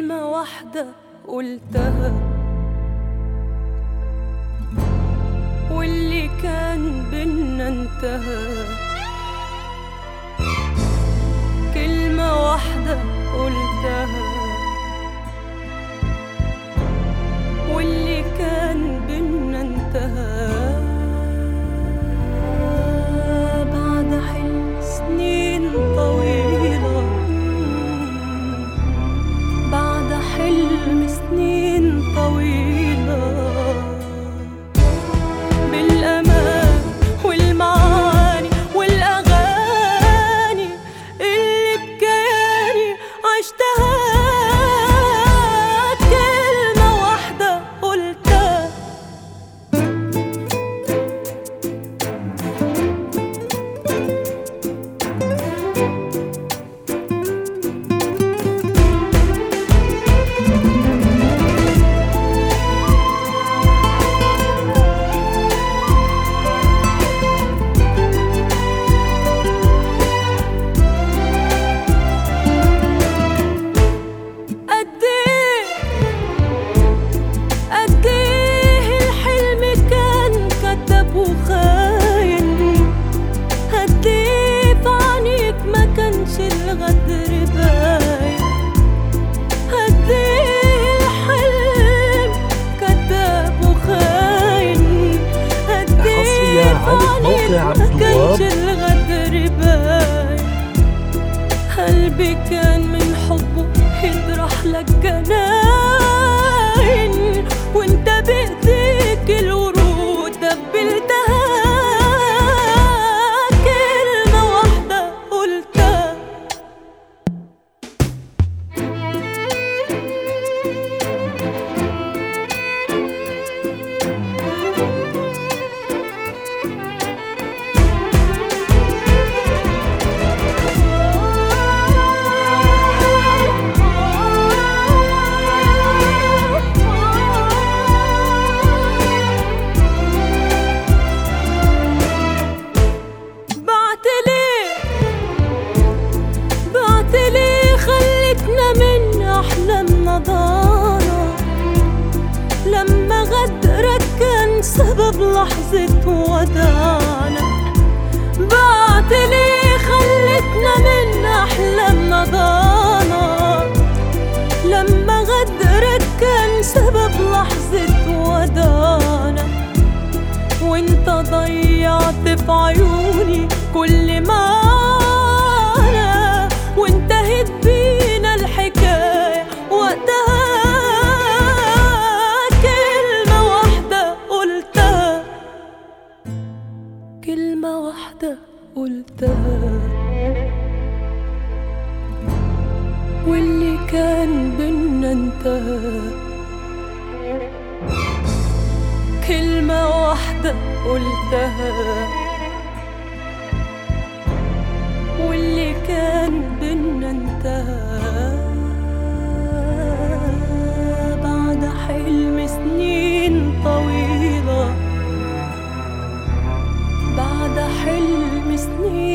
كلمة واحدة قلتها واللي كان بينا انتهى كلمة واحدة قلتها واللي كان بينا انتهى بعد حلم سنين طويلة بعد حلم سنين طويلة بالأمان والمعاني والأغاني اللي بكياني عشتها كلمة واحدة قلتها قد ايه قد ايه الحلم كان كذاب وخاين قد ايه في عينيك ما كانش الغدر باين قد ايه الحلم كذاب وخاين قد حصرياً ايه على في موقع عينيك عبد ما الوهاب. كانش الغدر باين قلبي كان من حبه يطرح لك جناين وانت بايديك الورود دبلتها كلمة واحدة قلتها بعت ليه بعت ليه خلتنا من أحلامنا ضانا لما غدرك كان سبب لحظة وداعنا بعت ليه خلتنا من أحلامنا ضانا لما غدرك كان سبب لحظة ودانا وانت ضيعت في عيوني كل ما أنا وانتهت بينا الحكاية وقتها كلمة واحدة قلتها كلمة واحدة قلتها واللي كان بينا انتهى كلمة واحدة قلتها واللي كان بينا انتهى بعد حلم سنين طويلة بعد حلم سنين